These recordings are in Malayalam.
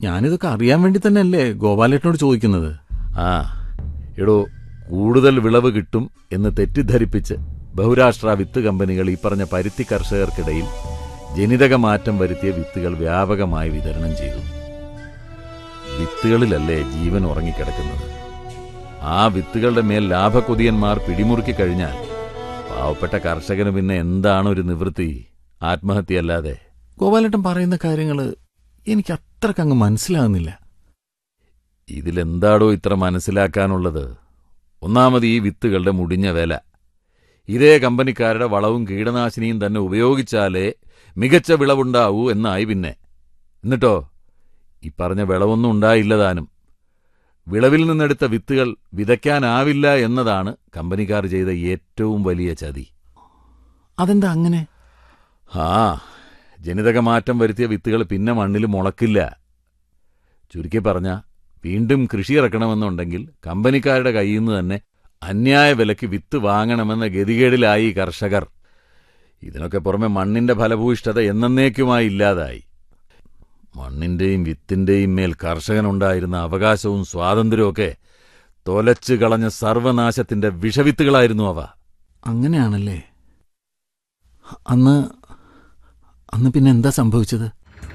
ഞാനിതൊക്കെ അറിയാൻ വേണ്ടി തന്നെയല്ലേ ഗോപാലേട്ടനോട് ചോദിക്കുന്നത് ആ എടോ കൂടുതൽ വിളവ് കിട്ടും എന്ന് തെറ്റിദ്ധരിപ്പിച്ച് ബഹുരാഷ്ട്ര വിത്ത് കമ്പനികൾ ഈ പറഞ്ഞ പരുത്തി കർഷകർക്കിടയിൽ ജനിതക മാറ്റം വരുത്തിയ വിത്തുകൾ വ്യാപകമായി വിതരണം ചെയ്തു വിത്തുകളിലല്ലേ ജീവൻ ഉറങ്ങിക്കിടക്കുന്നത് ആ വിത്തുകളുടെ മേൽ ലാഭക്കൊതിയന്മാർ പിടിമുറുക്കി കഴിഞ്ഞാൽ പാവപ്പെട്ട കർഷകന് പിന്നെ എന്താണ് ഒരു നിവൃത്തി ആത്മഹത്യയല്ലാതെ ഗോപാലേട്ടൻ പറയുന്ന കാര്യങ്ങൾ എനിക്ക് അത്രക്കങ്ങ് മനസ്സിലാകുന്നില്ല ഇതിലെന്താടോ ഇത്ര മനസ്സിലാക്കാനുള്ളത് ഒന്നാമത് ഈ വിത്തുകളുടെ മുടിഞ്ഞ വില ഇതേ കമ്പനിക്കാരുടെ വളവും കീടനാശിനിയും തന്നെ ഉപയോഗിച്ചാലേ മികച്ച വിളവുണ്ടാവൂ എന്നായി പിന്നെ എന്നിട്ടോ ഈ പറഞ്ഞ വിളവൊന്നും ഉണ്ടായില്ല താനും വിളവിൽ നിന്നെടുത്ത വിത്തുകൾ വിതയ്ക്കാനാവില്ല എന്നതാണ് കമ്പനിക്കാർ ചെയ്ത ഏറ്റവും വലിയ ചതി അതെന്താ അങ്ങനെ ആ ജനിതക മാറ്റം വരുത്തിയ വിത്തുകൾ പിന്നെ മണ്ണിൽ മുളക്കില്ല ചുരുക്കി പറഞ്ഞ വീണ്ടും കൃഷി ഇറക്കണമെന്നുണ്ടെങ്കിൽ കമ്പനിക്കാരുടെ കയ്യിൽ നിന്ന് തന്നെ അന്യായ വിലയ്ക്ക് വിത്ത് വാങ്ങണമെന്ന ഗതികേടിലായി ഈ കർഷകർ ഇതിനൊക്കെ പുറമെ മണ്ണിന്റെ ഫലഭൂയിഷ്ഠത എന്നേക്കുമായി ഇല്ലാതായി മണ്ണിന്റെയും വിത്തിന്റെയും മേൽ കർഷകനുണ്ടായിരുന്ന അവകാശവും സ്വാതന്ത്ര്യവും ഒക്കെ തൊലച്ചു കളഞ്ഞ സർവനാശത്തിന്റെ വിഷവിത്തുകളായിരുന്നു അവ അങ്ങനെയാണല്ലേ അന്ന് അന്ന് പിന്നെ എന്താ സംഭവിച്ചത്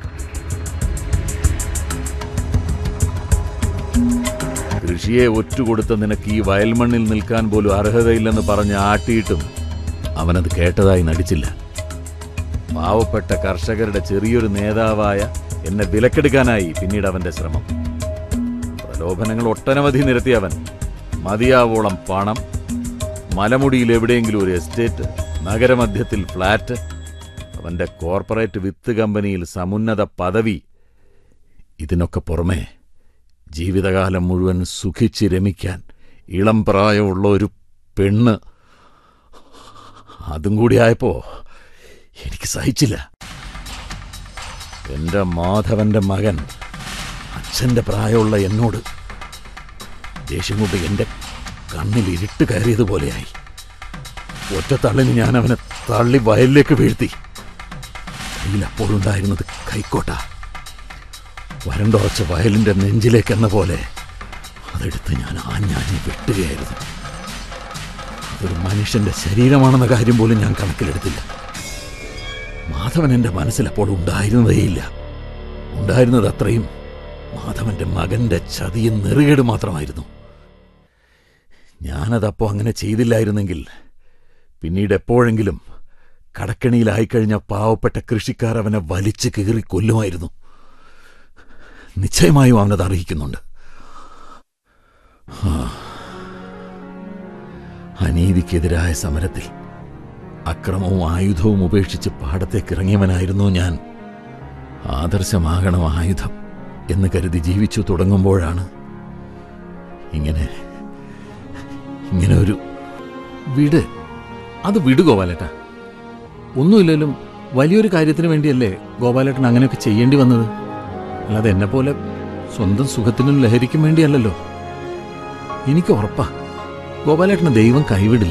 കൃഷിയെ ഒറ്റുകൊടുത്ത നിനക്ക് ഈ വയൽമണ്ണിൽ നിൽക്കാൻ പോലും അർഹതയില്ലെന്ന് പറഞ്ഞ് ആട്ടിയിട്ടും അവനത് കേട്ടതായി നടിച്ചില്ല പാവപ്പെട്ട കർഷകരുടെ ചെറിയൊരു നേതാവായ എന്നെ വിലക്കെടുക്കാനായി പിന്നീട് അവന്റെ ശ്രമം പ്രലോഭനങ്ങൾ ഒട്ടനവധി നിരത്തിയവൻ മതിയാവോളം പണം മലമുടിയിൽ എവിടെയെങ്കിലും ഒരു എസ്റ്റേറ്റ് നഗരമധ്യത്തിൽ ഫ്ളാറ്റ് അവന്റെ കോർപ്പറേറ്റ് വിത്ത് കമ്പനിയിൽ സമുന്നത പദവി ഇതിനൊക്കെ പുറമെ ജീവിതകാലം മുഴുവൻ സുഖിച്ച് രമിക്കാൻ ഇളം പ്രായമുള്ള ഒരു പെണ്ണ് അതും കൂടിയായപ്പോ എനിക്ക് സഹിച്ചില്ല എന്റെ മാധവന്റെ മകൻ അച്ഛന്റെ പ്രായമുള്ള എന്നോട് ദേഷ്യം കൊണ്ട് എന്റെ കണ്ണിൽ ഇരുട്ട് കയറിയതുപോലെയായി ഒറ്റ തള്ളിന് ഞാൻ അവനെ തള്ളി വയലിലേക്ക് വീഴ്ത്തി കയ്യിൽ അപ്പോഴുണ്ടായിരുന്നത് കൈക്കോട്ട വരണ്ടുറച്ച വയലിന്റെ നെഞ്ചിലേക്ക് എന്ന പോലെ അതെടുത്ത് ഞാൻ ആഞ്ഞാഞ്ഞ് വെട്ടുകയായിരുന്നു അതൊരു മനുഷ്യന്റെ ശരീരമാണെന്ന കാര്യം പോലും ഞാൻ കണക്കിലെടുത്തില്ല മാധവൻ എന്റെ മനസ്സിൽ അപ്പോൾ ഉണ്ടായിരുന്നതേയില്ല ഉണ്ടായിരുന്നത് അത്രയും മാധവന്റെ മകന്റെ ചതിയും നെറുകേട് മാത്രമായിരുന്നു ഞാനതപ്പോ അങ്ങനെ ചെയ്തില്ലായിരുന്നെങ്കിൽ പിന്നീട് എപ്പോഴെങ്കിലും കടക്കണിയിലായിക്കഴിഞ്ഞ പാവപ്പെട്ട കൃഷിക്കാർ അവനെ വലിച്ചു കീറി കൊല്ലുമായിരുന്നു നിശ്ചയമായും അവനത് അറിയിക്കുന്നുണ്ട് ആ. അനീതിക്കെതിരായ സമരത്തിൽ അക്രമവും ആയുധവും ഉപേക്ഷിച്ച് പാടത്തേക്ക് ഇറങ്ങിയവനായിരുന്നു ഞാൻ ആദർശമാകണം ആയുധം എന്ന് കരുതി ജീവിച്ചു തുടങ്ങുമ്പോഴാണ് ഇങ്ങനെ ഇങ്ങനെ ഒരു വിട് അത് വിട് ഗോപാലേട്ട ഒന്നുമില്ലെങ്കിലും വലിയൊരു കാര്യത്തിന് വേണ്ടിയല്ലേ ഗോപാലേട്ടൻ അങ്ങനെയൊക്കെ ചെയ്യേണ്ടി വന്നത് അല്ലാതെ എന്നെ പോലെ സ്വന്തം സുഖത്തിനും ലഹരിക്കും വേണ്ടിയല്ലല്ലോ എനിക്ക് ഉറപ്പാ ഗോപാലേട്ടനെ ദൈവം കൈവിടില്ല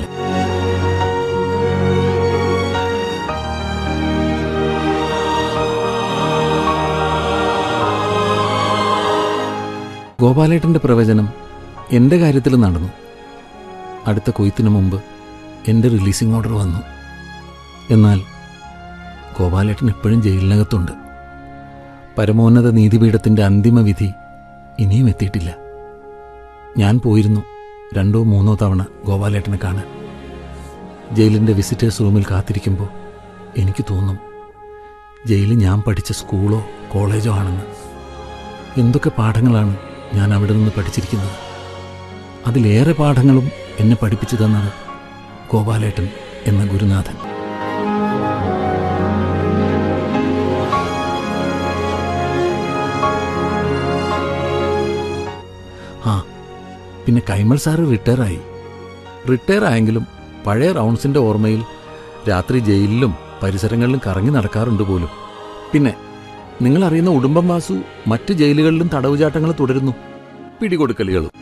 ഗോപാലേട്ടന്റെ പ്രവചനം എന്റെ കാര്യത്തിൽ നടന്നു അടുത്ത കൊയ്ത്തിനു മുമ്പ് എന്റെ റിലീസിംഗ് ഓർഡർ വന്നു എന്നാൽ ഗോപാലേട്ടൻ ഇപ്പോഴും ജയിലിനകത്തുണ്ട് പരമോന്നത നീതിപീഠത്തിന്റെ അന്തിമ വിധി ഇനിയും എത്തിയിട്ടില്ല ഞാൻ പോയിരുന്നു രണ്ടോ മൂന്നോ തവണ ഗോപാലേട്ടനെ കാണാൻ ജയിലിന്റെ വിസിറ്റേഴ്സ് റൂമിൽ കാത്തിരിക്കുമ്പോൾ എനിക്ക് തോന്നും ജയിലിൽ ഞാൻ പഠിച്ച സ്കൂളോ കോളേജോ ആണെന്ന് എന്തൊക്കെ പാഠങ്ങളാണ് ഞാൻ അവിടെ നിന്ന് പഠിച്ചിരിക്കുന്നത് അതിലേറെ പാഠങ്ങളും എന്നെ പഠിപ്പിച്ചു തന്നത് ഗോപാലേട്ടൻ എന്ന ഗുരുനാഥൻ ആ പിന്നെ കൈമൾ സാറ് റിട്ടയറായി റിട്ടയർ ആയെങ്കിലും പഴയ റൗണ്ട്സിന്റെ ഓർമ്മയിൽ രാത്രി ജയിലിലും പരിസരങ്ങളിലും കറങ്ങി നടക്കാറുണ്ട് പോലും പിന്നെ നിങ്ങൾ അറിയുന്ന ഉടുമ്പം വാസു മറ്റ് ജയിലുകളിലും തടവുചാട്ടങ്ങൾ തുടരുന്നു പിടികൊടുക്കലുകളും